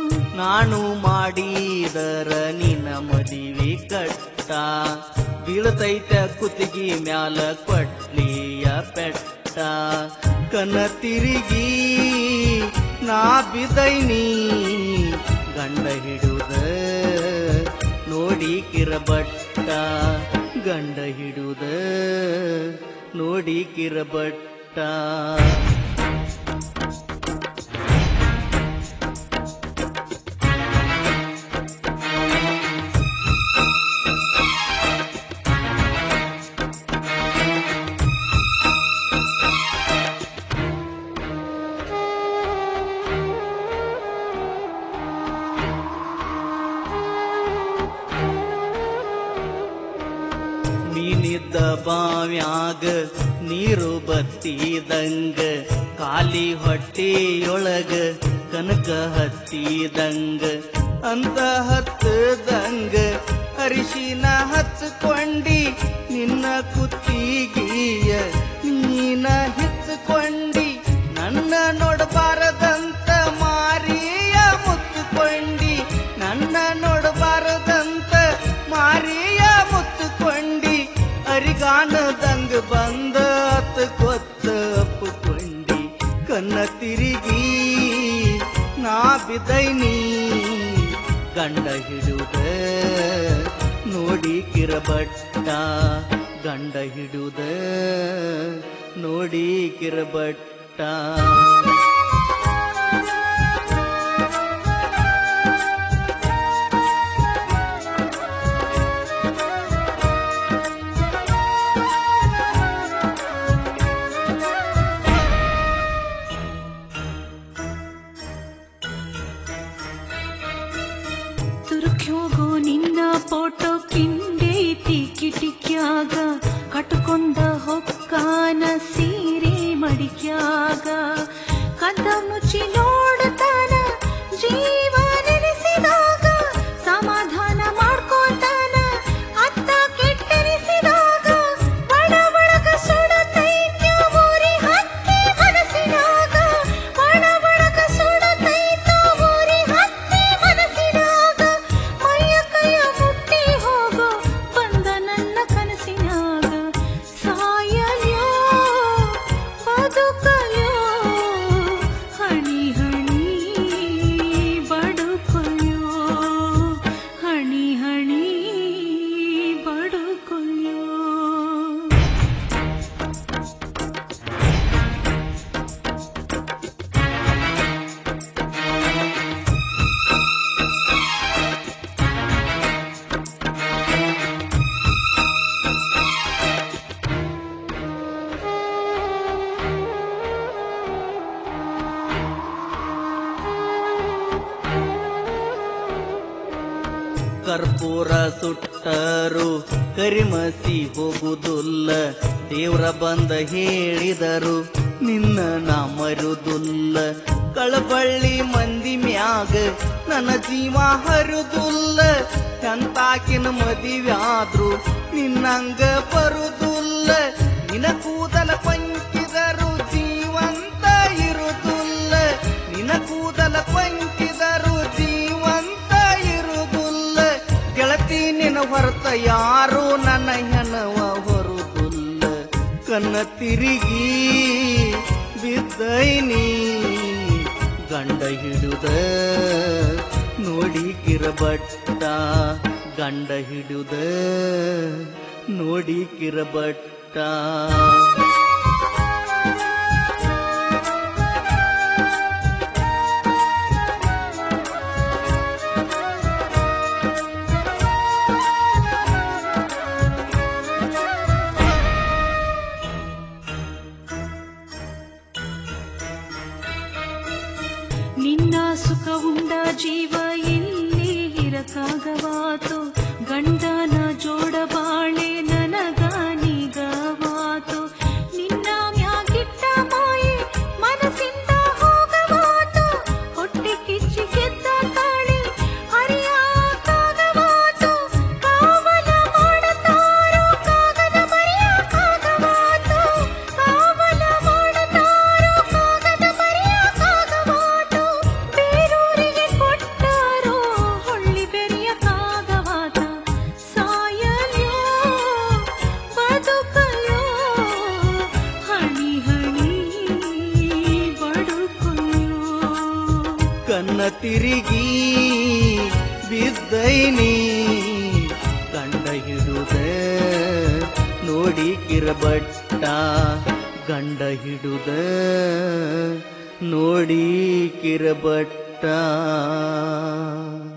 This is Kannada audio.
ನಾನು ಮಾಡಿದರ ನಿನ್ನ ಮದಿವಿ ಕಟ್ಟ ಬೀಳ್ತೈತ ಕುತ್ತಿಗೆ ಮ್ಯಾಲ ಕೊಟ್ಲಿಯ ಪೆಟ್ಟ ಕನ ತಿರುಗಿ ನಾ ಬಿದೈನಿ ಗಂಡ ಹಿಡುದ ನೋಡಿ ಕಿರಬಟ್ಟ ಗಂಡ ಹಿಡುದ ನೋಡಿ ಕಿರಬಟ್ಟ ನೀನಿದ್ದ ಬಾವ್ಯಾಗ ನೀರು ಬತ್ತಿದಂಗ ಖಾಲಿ ಹೊಟ್ಟೆಯೊಳಗ ಕನಕ ಹತ್ತಿದಂಗ ಅಂತ ಹತ್ತದಂಗ ಅರಿಶಿನ ಹಚ್ಕೊಂಡಿ ನಿನ್ನ ಕುತ್ತಿಗೆಯ ನೀನ ಹೆಚ್ಚಕೊಂಡಿ ನನ್ನ ನೋಡಬಾರದಂತ ಮಾರಿಯ ಮುತ್ತುಕೊಂಡಿ ನನ್ನ ನೋಡಬಾರದಂತ ಮಾರಿಯ ಮುತ್ತುಕೊಂಡಿ ಅರಿಗಾನದಂಗ ಬಂದ ಅತ್ ಕೊತ್ತ ಅಪ್ಪುಕೊಂಡಿ ಕನ್ನ ತಿರುಗಿ ನಾ ಬಿದೈನಿ ಗಂಡ ಹಿಡುದ ನೋಡಿ ಕಿರಬಟ್ಟ ಗಂಡ ಹಿಡುದ ನೋಡಿ ಕಿರಬಟ್ಟ ತುರುಕ್ಯೋಗೋ ನಿನ್ನ ಫೋಟೋ ಕಿಂಡೈತಿ ಕಿಟಿಕ್ಯಾಗ ಕಟ್ಕೊಂಡ ಹೊಕ್ಕಾನ ಸೀರೆ ಮಡಿಕ್ಯಾಗ ಕದ್ದ ಮುಚ್ಚಿ ನೋಡತಾನ ಜೀವ ನೆನೆಸಿದಾಗ ಸಮಾಧಾನ ಮಾಡ್ಕೋತಾನ ಅತ್ತ ಕೆಟ್ಟನಿಸಿದಾಗ ಬಡ ಬಡಕ ಸುಡತೈತ್ಯ ಊರಿ ಹತ್ತಿ ಮನಸ್ಸಿನಾಗ ಬಡ ಬಡಕ ಸುಡತೈತ ಊರಿ ಹತ್ತಿ ಮನಸ್ಸಿನಾಗ ಮೈಯ ಕೈಯ ಮುಟ್ಟಿ ಹೋಗೋ ಬಂದ ನನ್ನ ಕನಸಿನಾಗ ಸಾಯಲ್ಯೋ ಬದುಕಲ್ಯೋ ಹಣಿ ಹಣಿ ಬಡುಕೊಲ್ಯೋ ಹಣಿ ಹಣಿ ಬಡುಕೊಲ್ಯೋ ಕರ್ಪೂರ ಸುಟ್ಟರು ಕರಿಮಸಿ ಹೋಗುವುದಿಲ್ಲ ದೇವ್ರ ಬಂದ ಹೇಳಿದರು ನಿನ್ನ ನಾ ಮರುದುಲ್ಲ ಕಳಬಳ್ಳಿ ಮಂದಿ ಮ್ಯಾಗ ನನ್ನ ಜೀವ ಹರುದುಲ್ಲ ಎಂತಾಕಿನ ಮದಿವ್ಯಾದ್ರು ನಿನ್ನಂಗ ಬರುದುಲ್ಲ ನಿನ ಕೂದಲ ಪಂಕಿದರು ಜೀವಂತ ಇರುವುದಿಲ್ಲ ನಿನ ಕೂದಲ ಪಂಕಿದರು ಜೀವಂತ ಇರುವುದಿಲ್ಲ ಗೆಳತಿ ನಿನ ಹೊರತ ಯಾರು ನನ್ನ ಹೆಣವ ಹೊರುದಿಲ್ಲ ಕನ್ನ ತಿರುಗಿ ಬಿದ್ದೈನಿ ಗಂಡ ಹಿಡುದ ನೋಡಿ ಕಿರಬಟ್ಟ ಗಂಡ ಹಿಡುದ ನೋಡಿ ಕಿರಬಟ್ಟ ನಿನ್ನ ಸುಖ ಉಂಡ ಜೀವ ಎಲ್ಲಿ ಇರಕಾಗವಾತು ಗಂಡನ ಜೋಡ ಬಾಳೆ ನನಗಾನಿಗವಾತು ನಿನ್ನ ಮ್ಯಾಗಿಟ್ಟ ಮಾಯೆ ಮನಸ್ಸಿಂದ ಹೋಗವಾತು ಹೊಟ್ಟೆ ಕಿಚ್ಚಿ ಗೆದ್ದ ತಾಳಿ ಹರಿಯಾಕಾಗವಾತು ಕಾವಲ ಮಾಡತಾರೋ ಕಾಗದ ಬರೆಯಕಾಗವಾತು ಕಾವಲ ಮಾಡತಾರೋ ಕಾಗದ ಬರೆಯಕಾಗವಾತು ಬೇರೂರಿಗೆ ಕೊಟ್ಟ ತಿರುಗಿ ಬಿದ್ದೈನಿ ಗಂಡ ಹಿಡುದ ನೋಡಿ ಕಿರಬಟ್ಟ ಗಂಡ ಹಿಡುದ ನೋಡಿ ಕಿರಬಟ್ಟ